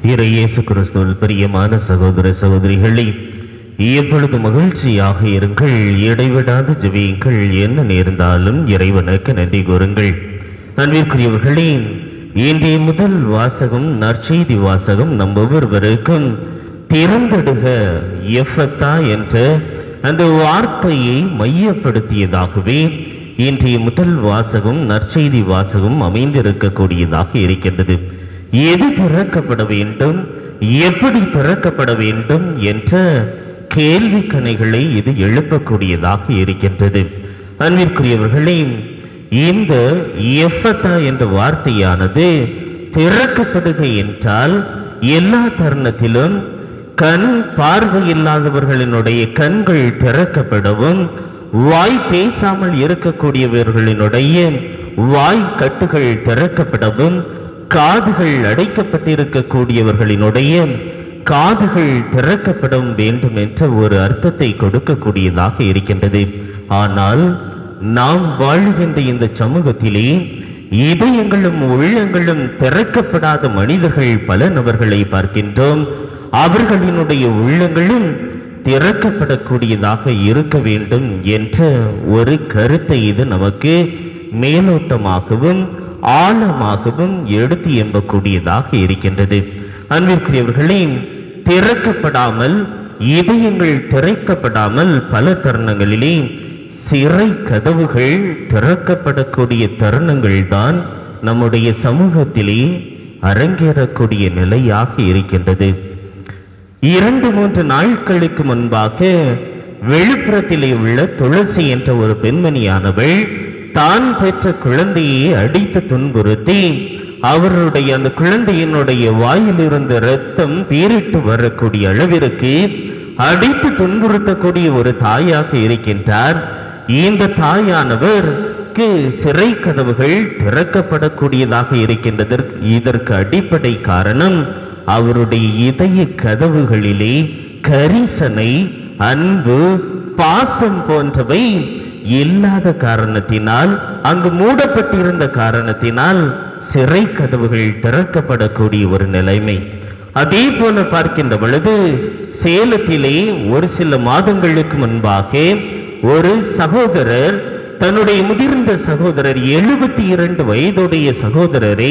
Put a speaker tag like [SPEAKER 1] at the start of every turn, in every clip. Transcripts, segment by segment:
[SPEAKER 1] இறை இயேசு கிறிஸ்துவில் பிரியமான சகோதர சகோதரிகளே எப்பொழுது மகிழ்ச்சியாக இருங்கள் இடைவிடாது ஜெபியுங்கள் என்ன நேர்ந்தாலும் இறைவனுக்கு நன்றி கூறுங்கள் அன்பிற்குரியவர்களே இன்றைய முதல் வாசகம் நற்செய்தி வாசகம் நம் ஒவ்வொருவருக்கும் திறந்தெடுக எஃபத்தா என்ற அந்த வார்த்தையை மையப்படுத்தியதாகவே இன்றைய முதல் வாசகம் நற்செய்தி வாசகம் அமைந்திருக்கக்கூடியதாக இருக்கின்றது எது திறக்கப்பட வேண்டும் எப்படி திறக்கப்பட வேண்டும் என்ற கேள்வி கணைகளை இது எழுப்பக்கூடியதாக இருக்கின்றது அன்பிற்குரியவர்களே இந்த எஃபத்தா என்ற வார்த்தையானது திறக்கப்படுக என்றால் எல்லா தருணத்திலும் கண் பார்வையில்லாதவர்களினுடைய கண்கள் திறக்கப்படவும் வாய் பேசாமல் இருக்கக்கூடியவர்களினுடைய வாய் கட்டுகள் திறக்கப்படவும் காதுகள் அடைக்கப்பட்டிருக்கக்கூடியவர்களினுடைய காதுகள் திறக்கப்படும் வேண்டும் என்ற ஒரு அர்த்தத்தை கொடுக்கக்கூடியதாக இருக்கின்றது ஆனால் நாம் வாழ்கின்ற இந்த சமூகத்திலே இதயங்களும் உள்ளங்களும் திறக்கப்படாத மனிதர்கள் பல நபர்களை பார்க்கின்றோம் அவர்களினுடைய உள்ளங்களும் திறக்கப்படக்கூடியதாக இருக்க வேண்டும் என்ற ஒரு கருத்தை இது நமக்கு மேலோட்டமாகவும் ஆழமாகவும் எடுத்து எம்பக்கூடியதாக இருக்கின்றது அன்பிற்குரியவர்களே திறக்கப்படாமல் இதயங்கள் திறக்கப்படாமல் பல தருணங்களிலே சிறை கதவுகள் திறக்கப்படக்கூடிய தருணங்கள் தான் நம்முடைய சமூகத்திலே அரங்கேறக்கூடிய நிலையாக இருக்கின்றது இரண்டு மூன்று நாட்களுக்கு முன்பாக விழுப்புரத்திலே உள்ள துளசி என்ற ஒரு பெண்மணியானவள் தான் பெற்ற குழந்தையை அடித்து துன்புறுத்தி அவருடைய அந்த குழந்தையினுடைய வாயிலிருந்து ரத்தம் பீரிட்டு வரக்கூடிய அளவிற்கு அடித்து துன்புறுத்தக்கூடிய ஒரு தாயாக இருக்கின்றார் இந்த தாயானவருக்கு சிறை கதவுகள் திறக்கப்படக்கூடியதாக இருக்கின்றதற்கு இதற்கு அடிப்படை காரணம் அவருடைய இதய கதவுகளிலே கரிசனை அன்பு பாசம் போன்றவை இல்லாத காரணத்தினால் அங்கு மூடப்பட்டிருந்த காரணத்தினால் சிறை கதவுகள் திறக்கப்படக்கூடிய ஒரு நிலைமை அதே போல பார்க்கின்ற பொழுது சேலத்திலே ஒரு சில மாதங்களுக்கு முன்பாக ஒரு சகோதரர் தன்னுடைய முதிர்ந்த சகோதரர் எழுபத்தி இரண்டு வயதுடைய சகோதரரை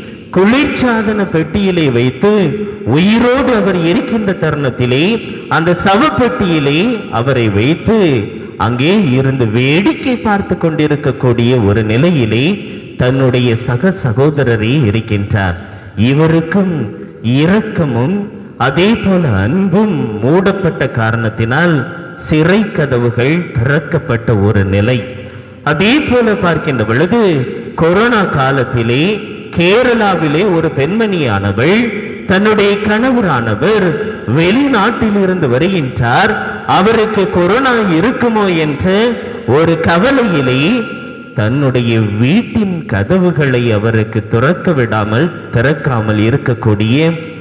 [SPEAKER 1] குளிர்சாதன பெட்டியிலே வைத்து உயிரோடு அவர் இருக்கின்ற தருணத்திலே அந்த சவப்பெட்டியிலே அவரை வைத்து அங்கே இருந்து வேடிக்கை பார்த்து கொண்டிருக்கக்கூடிய ஒரு நிலையிலே தன்னுடைய சக சகோதரரே இருக்கின்றார் இவருக்கும் இரக்கமும் அதே போல அன்பும் மூடப்பட்ட காரணத்தினால் சிறை கதவுகள் திறக்கப்பட்ட ஒரு நிலை அதே போல பார்க்கின்ற பொழுது கொரோனா காலத்திலே கேரளாவிலே ஒரு பெண்மணியானவள் தன்னுடைய கணவரானவர் வெளிநாட்டிலிருந்து வருகின்றார் அவருக்கு கொரோனா இருக்குமோ என்ற ஒரு கவலையிலே தன்னுடைய வீட்டின் கதவுகளை அவருக்கு துறக்க விடாமல் திறக்காமல் இருக்கக்கூடிய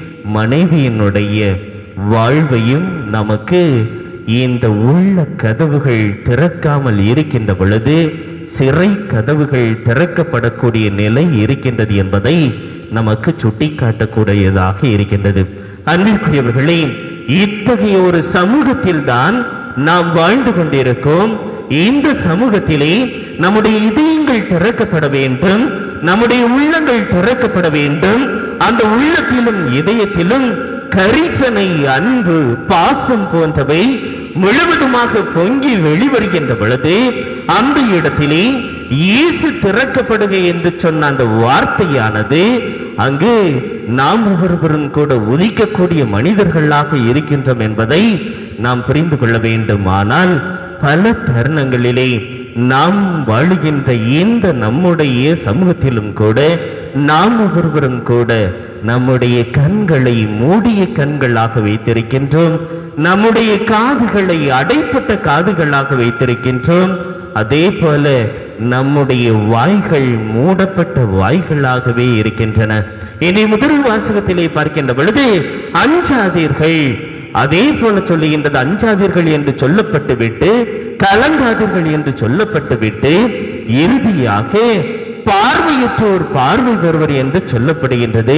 [SPEAKER 1] மனைவியினுடைய வாழ்வையும் நமக்கு இந்த உள்ள கதவுகள் திறக்காமல் இருக்கின்ற பொழுது சிறை கதவுகள் திறக்கப்படக்கூடிய நிலை இருக்கின்றது என்பதை நமக்கு சுட்டிக்காட்டக்கூடியதாக இருக்கின்றது அன்பிற்குரியவர்களே இத்தகைய ஒரு சமூகத்தில் தான் நாம் வாழ்ந்து கொண்டிருக்கோம் இந்த சமூகத்திலே நம்முடைய இதயங்கள் திறக்கப்பட வேண்டும் நம்முடைய உள்ளங்கள் திறக்கப்பட வேண்டும் அந்த உள்ளத்திலும் இதயத்திலும் கரிசனை அன்பு பாசம் போன்றவை முழுவதுமாக பொங்கி வெளிவருகின்ற பொழுது அந்த இடத்திலே இயேசு திறக்கப்படுக என்று சொன்ன அந்த வார்த்தையானது அங்கு நாம் ஒவ்வொருவரும் கூட உதிக்கக்கூடிய மனிதர்களாக இருக்கின்றோம் என்பதை நாம் புரிந்து கொள்ள வேண்டும் ஆனால் பல தருணங்களிலே நாம் வாழுகின்ற இந்த நம்முடைய சமூகத்திலும் கூட நாம் ஒவ்வொருவரும் கூட நம்முடைய கண்களை மூடிய கண்களாக வைத்திருக்கின்றோம் நம்முடைய காதுகளை அடைப்பட்ட காதுகளாக வைத்திருக்கின்றோம் அதே போல நம்முடைய வாய்கள் மூடப்பட்ட வாய்களாகவே இருக்கின்றன இனி முதல் வாசகத்திலே பார்க்கின்ற பொழுது அஞ்சாதீர்கள் அதே போல சொல்லுகின்றது அஞ்சாதீர்கள் என்று சொல்லப்பட்டு விட்டு கலங்காதீர்கள் என்று சொல்லப்பட்டு விட்டு இறுதியாக பார்வையற்றோர் பார்வை பெறுவர் என்று சொல்லப்படுகின்றது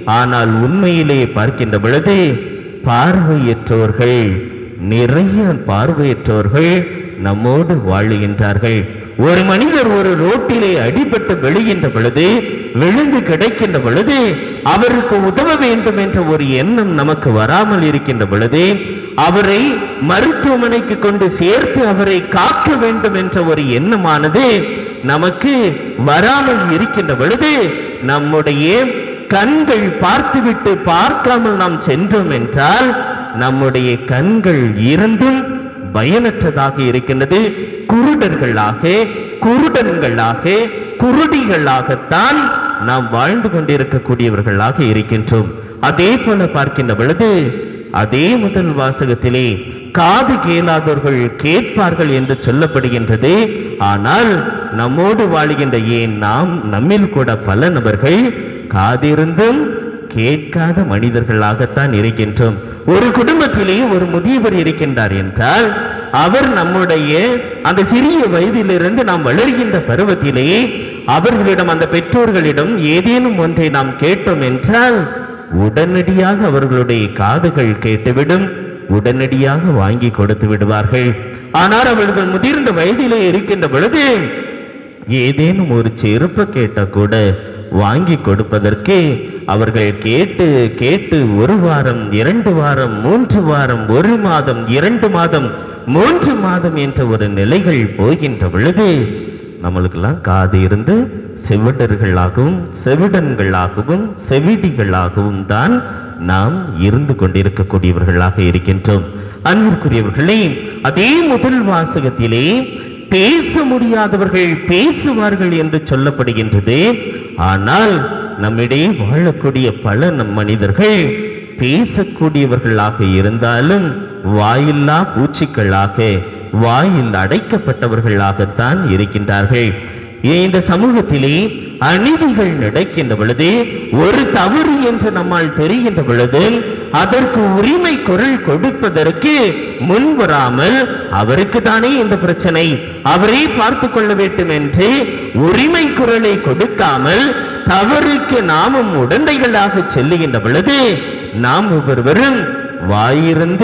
[SPEAKER 1] ஆனால் உண்மையிலே பார்க்கின்ற பொழுது பார்வையற்றோர்கள் நிறைய பார்வையற்றோர்கள் நம்மோடு வாழுகின்றார்கள் ஒரு மனிதர் ஒரு ரோட்டிலே அடிபட்டு விழுகின்ற பொழுது விழுந்து கிடைக்கின்ற பொழுது அவருக்கு உதவ வேண்டும் என்ற ஒரு எண்ணம் நமக்கு வராமல் இருக்கின்ற பொழுது அவரை மருத்துவமனைக்கு கொண்டு சேர்த்து அவரை காக்க வேண்டும் என்ற ஒரு எண்ணமானது நமக்கு வராமல் இருக்கின்ற பொழுது நம்முடைய கண்கள் பார்த்துவிட்டு பார்க்காமல் நாம் சென்றோம் என்றால் நம்முடைய கண்கள் இருந்தும் பயனற்றதாக இருக்கின்றது குருடர்களாக குருடன்களாக குருடிகளாகத்தான் நாம் வாழ்ந்து கொண்டிருக்கக்கூடியவர்களாக இருக்கின்றோம் அதே போல பார்க்கின்ற பொழுது அதே முதல் வாசகத்திலே காது கேளாதவர்கள் கேட்பார்கள் என்று சொல்லப்படுகின்றது ஆனால் நம்மோடு வாழுகின்ற ஏன் நாம் நம்மில் கூட பல நபர்கள் காதிருந்தும் கேட்காத மனிதர்களாகத்தான் இருக்கின்றோம் ஒரு குடும்பத்திலே ஒரு முதியவர் இருக்கின்றார் என்றால் அவர் நம்முடைய அந்த சிறிய வயதிலிருந்து நாம் வளர்கின்ற பருவத்திலே அவர்களிடம் அந்த பெற்றோர்களிடம் ஏதேனும் ஒன்றை நாம் கேட்டோம் என்றால் உடனடியாக அவர்களுடைய காதுகள் கேட்டுவிடும் உடனடியாக வாங்கி கொடுத்து விடுவார்கள் ஆனால் அவர்கள் முதிர்ந்த வயதிலே இருக்கின்ற பொழுது ஏதேனும் ஒரு செருப்பை கேட்ட கூட வாங்கி கொடுப்பதற்கு அவர்கள் கேட்டு கேட்டு ஒரு வாரம் இரண்டு வாரம் மூன்று வாரம் ஒரு மாதம் இரண்டு மாதம் மூன்று மாதம் என்ற ஒரு நிலைகள் போகின்ற பொழுது நம்மளுக்கெல்லாம் காது இருந்து செவிடர்களாகவும் செவிடன்களாகவும் செவிடிகளாகவும் தான் நாம் இருந்து கொண்டிருக்கக்கூடியவர்களாக இருக்கின்றோம் அன்பிற்குரியவர்களே அதே முதல் வாசகத்திலே பேச முடியாதவர்கள் பேசுவார்கள் என்று சொல்லப்படுகின்றது ஆனால் நம்மிடையே வாழக்கூடிய பல நம் மனிதர்கள் பேசக்கூடியவர்களாக இருந்தாலும் வாயில்லா பூச்சிக்களாக வாயில் அடைக்கப்பட்டவர்களாகத்தான் இருக்கின்றார்கள் இந்த சமூகத்திலே அநீதிகள் நடக்கின்ற பொழுது ஒரு தவறு என்று நம்மால் தெரிகின்ற பொழுது அதற்கு உரிமை குரல் கொடுப்பதற்கு முன்வராமல் அவருக்கு தானே இந்த பிரச்சனை அவரே பார்த்து கொள்ள வேண்டும் என்று உரிமை குரலை கொடுக்காமல் தவறுக்கு நாமும் உடந்தைகளாக செல்லுகின்ற பொழுது நாம் ஒவ்வொருவரும் வாயிருந்து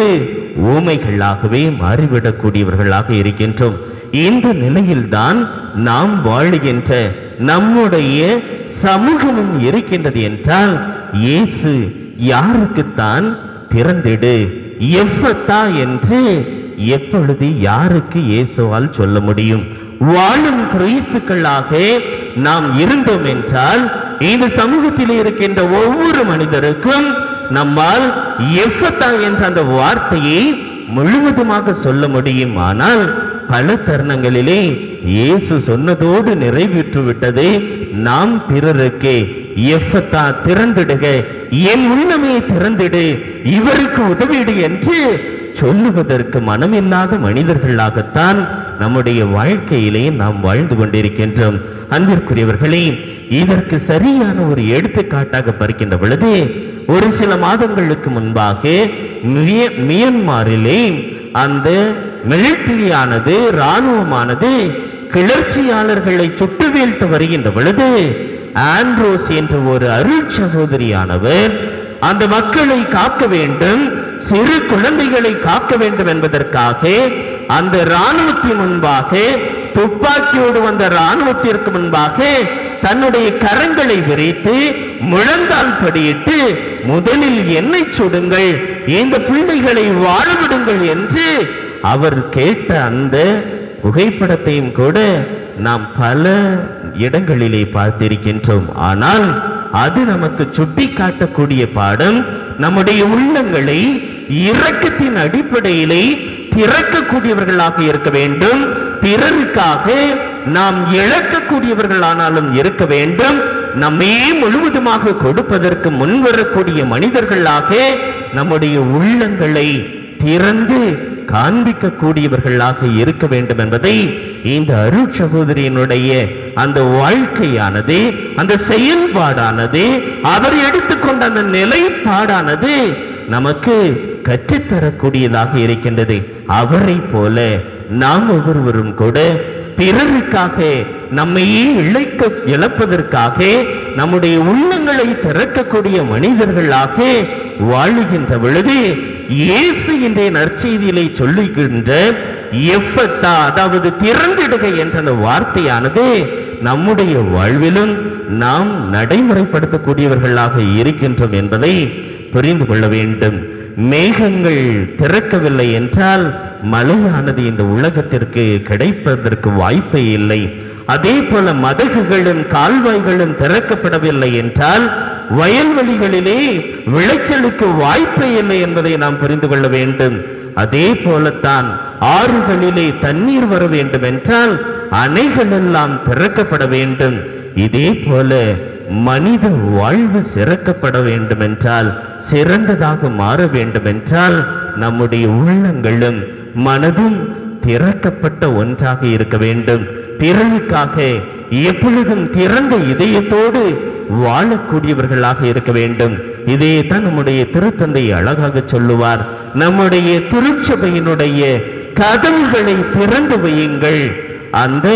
[SPEAKER 1] ஊமைகளாகவே மாறிவிடக்கூடியவர்களாக இருக்கின்றோம் இந்த நிலையில்தான் நாம் வாழுகின்ற நம்முடைய சமூகமும் இருக்கின்றது என்றால் இயேசு யாருக்குத்தான் திறந்திடு எஃபத்தா என்று எப்பொழுது யாருக்கு இயேசுவால் சொல்ல முடியும் வாழும் கிறிஸ்துக்களாக நாம் இருந்தோம் என்றால் இந்த சமூகத்தில் இருக்கின்ற ஒவ்வொரு மனிதருக்கும் நம்மால் எஃபத்தா என்ற அந்த வார்த்தையை முழுவதுமாக சொல்ல முடியும் ஆனால் பல தருணங்களிலே இயேசு சொன்னதோடு நிறைவேற்று விட்டது நாம் பிறருக்கு எஃபத்தா திறந்திடுக என் உள்ளமே திறந்திடு இவருக்கு உதவிடு என்று சொல்லுவதற்கு மனமில்லாத மனிதர்களாகத்தான் நம்முடைய வாழ்க்கையிலே நாம் வாழ்ந்து கொண்டிருக்கின்றோம் அன்பிற்குரியவர்களே இதற்கு சரியான ஒரு எடுத்துக்காட்டாக பார்க்கின்ற பொழுது ஒரு சில மாதங்களுக்கு முன்பாக மிய- மியன்மாரிலே அந்த மிலிட்டரியானது இராணுவமானது கிளர்ச்சியாளர்களை சுட்டு வீழ்த்த வருகின்ற பொழுது ஆண்ட்ரோஸ் என்ற ஒரு அருள் சகோதரியானவர் அந்த மக்களை காக்க வேண்டும் சிறு குழந்தைகளை காக்க வேண்டும் என்பதற்காக அந்த இராணுவத்தின் முன்பாக துப்பாக்கியோடு வந்த இராணுவத்திற்கு முன்பாக தன்னுடைய கரங்களை விரித்து முழந்தால் படியிட்டு முதலில் என்னை சுடுங்கள் இந்த பிள்ளைகளை வாழவிடுங்கள் என்று அவர் கேட்ட அந்த புகைப்படத்தையும் கூட நாம் பல இடங்களிலே பார்த்திருக்கின்றோம் ஆனால் அது நமக்கு சுட்டி காட்டக்கூடிய பாடம் நம்முடைய உள்ளங்களை இரக்கத்தின் அடிப்படையிலே திறக்கக்கூடியவர்களாக இருக்க வேண்டும் பிறருக்காக நாம் இழக்கக்கூடியவர்களானாலும் இருக்க வேண்டும் நம்மையே முழுவதுமாக கொடுப்பதற்கு முன்வரக்கூடிய மனிதர்களாக நம்முடைய உள்ளங்களை திறந்து காண்பிக்கக்கூடியவர்களாக இருக்க வேண்டும் என்பதை இந்த அருள் சகோதரியினுடைய அந்த வாழ்க்கையானது அந்த செயல்பாடானது அவர் எடுத்துக்கொண்ட அந்த நிலைப்பாடானது நமக்கு கற்றுத்தரக்கூடியதாக இருக்கின்றது அவரை போல நாம் ஒவ்வொருவரும் கூட பிறருக்காக நம்மையே இழைக்க இழப்பதற்காக நம்முடைய உள்ளங்களை திறக்கக்கூடிய மனிதர்களாக வாழுகின்ற பொழுது இயேசு இன்றைய நற்செய்தியிலே சொல்லுகின்ற எஃபத்தா அதாவது திறந்திடுக என்ற அந்த வார்த்தையானது நம்முடைய வாழ்விலும் நாம் நடைமுறைப்படுத்தக்கூடியவர்களாக இருக்கின்றோம் என்பதை புரிந்து கொள்ள வேண்டும் மேகங்கள் திறக்கவில்லை என்றால் மழையானது இந்த உலகத்திற்கு கிடைப்பதற்கு வாய்ப்பே இல்லை அதே போல மதகுகளும் கால்வாய்களும் திறக்கப்படவில்லை என்றால் வயல்வெளிகளிலே விளைச்சலுக்கு வாய்ப்பே இல்லை என்பதை நாம் புரிந்து கொள்ள வேண்டும் அதே போலத்தான் ஆறுகளிலே தண்ணீர் வர வேண்டும் என்றால் அணைகள் எல்லாம் திறக்கப்பட வேண்டும் இதே போல மனித வாழ்வு சிறக்கப்பட வேண்டும் என்றால் சிறந்ததாக மாற வேண்டும் என்றால் நம்முடைய உள்ளங்களும் மனதும் திறக்கப்பட்ட ஒன்றாக இருக்க வேண்டும் பிறருக்காக எப்பொழுதும் திறந்த இதயத்தோடு வாழக்கூடியவர்களாக இருக்க வேண்டும் இதே தான் நம்முடைய திருத்தந்தை அழகாக சொல்லுவார் நம்முடைய திருச்சபையினுடைய கதவுகளை திறந்து வையுங்கள் அந்த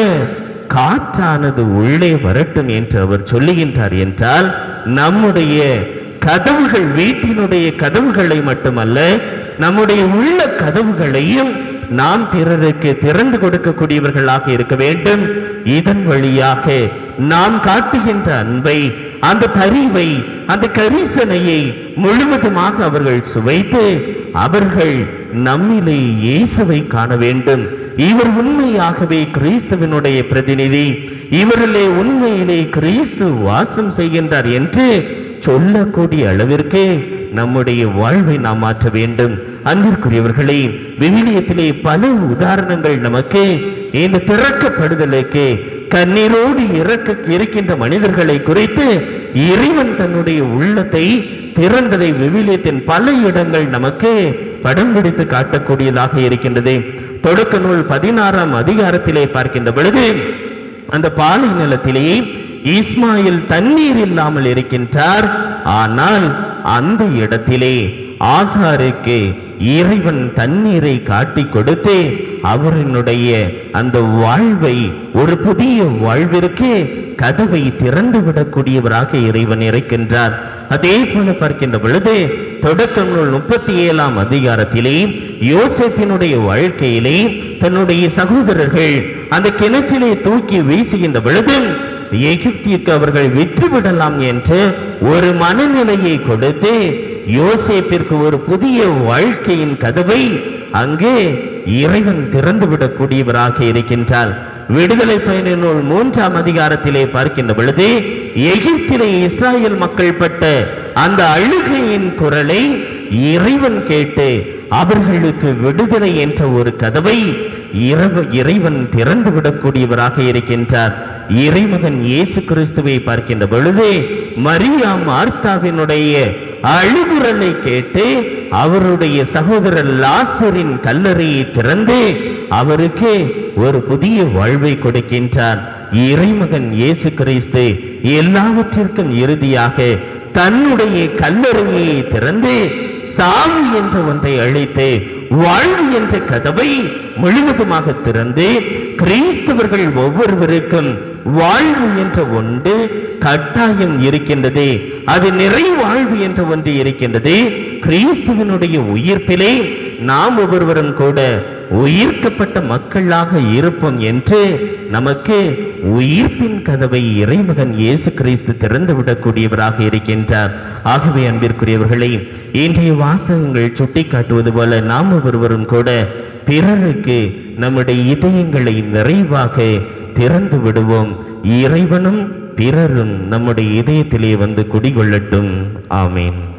[SPEAKER 1] காற்றானது உள்ளே வரட்டும் என்று அவர் சொல்லுகின்றார் என்றால் நம்முடைய கதவுகள் வீட்டினுடைய கதவுகளை மட்டுமல்ல நம்முடைய உள்ள கதவுகளையும் நாம் பிறருக்கு திறந்து கொடுக்கக்கூடியவர்களாக இருக்க வேண்டும் இதன் வழியாக நாம் காட்டுகின்ற அன்பை அந்த பரிவை அந்த கரிசனையை முழுவதுமாக அவர்கள் சுவைத்து அவர்கள் நம்மிலே இயேசுவை காண வேண்டும் இவர் உண்மையாகவே கிறிஸ்துவனுடைய பிரதிநிதி இவரிலே உண்மையிலே கிறிஸ்து வாசம் செய்கின்றார் என்று சொல்லக்கூடிய அளவிற்கு நம்முடைய வாழ்வை நாம் மாற்ற வேண்டும் அன்பிற்குரியவர்களே விவிலியத்திலே பல உதாரணங்கள் நமக்கு இந்த திறக்கப்படுதலுக்கு கண்ணீரோடு இறக்க இருக்கின்ற மனிதர்களை குறித்து இறைவன் தன்னுடைய உள்ளத்தை திறந்ததை விவிலியத்தின் பல இடங்கள் நமக்கு படம் பிடித்து காட்டக்கூடியதாக இருக்கின்றது தொடக்க நூல் பதினாறாம் அதிகாரத்திலே பார்க்கின்ற பொழுது அந்த பாலை நிலத்திலே இஸ்மாயில் தண்ணீர் இல்லாமல் இருக்கின்றார் ஆனால் அந்த இடத்திலே ஆகாருக்கு இறைவன் தண்ணீரை காட்டி கொடுத்து அவரினுடைய அந்த வாழ்வை ஒரு புதிய வாழ்விற்கு கதவை திறந்து விடக்கூடியவராக இறைவன் இருக்கின்றார் அதே போல பார்க்கின்ற பொழுது தொடக்கம் நூல் முப்பத்தி ஏழாம் அதிகாரத்திலே யோசேப்பினுடைய வாழ்க்கையிலே தன்னுடைய சகோதரர்கள் அந்த கிணற்றிலே தூக்கி வீசுகின்ற பொழுது எகிப்திற்கு அவர்கள் விற்று விடலாம் என்று ஒரு மனநிலையை கொடுத்து யோசேப்பிற்கு ஒரு புதிய வாழ்க்கையின் கதவை அங்கே இறைவன் திறந்து விடக்கூடியவராக இருக்கின்றார் விடுதலை பயண நூல் மூன்றாம் அதிகாரத்திலே பார்க்கின்ற பொழுது எகிப்திலே இஸ்ராயேல் மக்கள் பட்ட அந்த அழுகையின் குரலை இறைவன் கேட்டு அவர்களுக்கு விடுதலை என்ற ஒரு கதவை இரவு இறைவன் திறந்து விடக்கூடியவராக இருக்கின்றார் இறைமகன் இயேசு கிறிஸ்துவை பார்க்கின்ற பொழுது மரியா மார்த்தாவினுடைய அழுகுரலை கேட்டு அவருடைய சகோதரர் லாசரின் கல்லறையை திறந்து அவருக்கு ஒரு புதிய வாழ்வை கொடுக்கின்றார் இறைமகன் இயேசு கிறிஸ்து எல்லாவற்றிற்கும் இறுதியாக தன்னுடைய கல்லறையை திறந்து சாவு என்ற ஒன்றை அழித்து வாழ்வு என்ற கதவை முழுவதுமாக திறந்து கிறிஸ்தவர்கள் ஒவ்வொருவருக்கும் வாழ்வு என்ற ஒன்று கட்டாயம் இருக்கின்றது அது நிறை வாழ்வு என்ற ஒன்று இருக்கின்றது கிறிஸ்துவனுடைய உயிர்ப்பிலே நாம் ஒவ்வொருவரும் கூட உயிர்க்கப்பட்ட மக்களாக இருப்போம் என்று நமக்கு உயிர்ப்பின் கதவை இறைமகன் இயேசு கிறிஸ்து திறந்து விடக்கூடியவராக இருக்கின்றார் ஆகவே அன்பிற்குரியவர்களை இன்றைய வாசகங்கள் சுட்டி காட்டுவது போல நாம் ஒவ்வொருவரும் கூட பிறருக்கு நம்முடைய இதயங்களை நிறைவாக திறந்து விடுவோம் இறைவனும் பிறரும் நம்முடைய இதயத்திலே வந்து குடிகொள்ளட்டும் ஆமேன்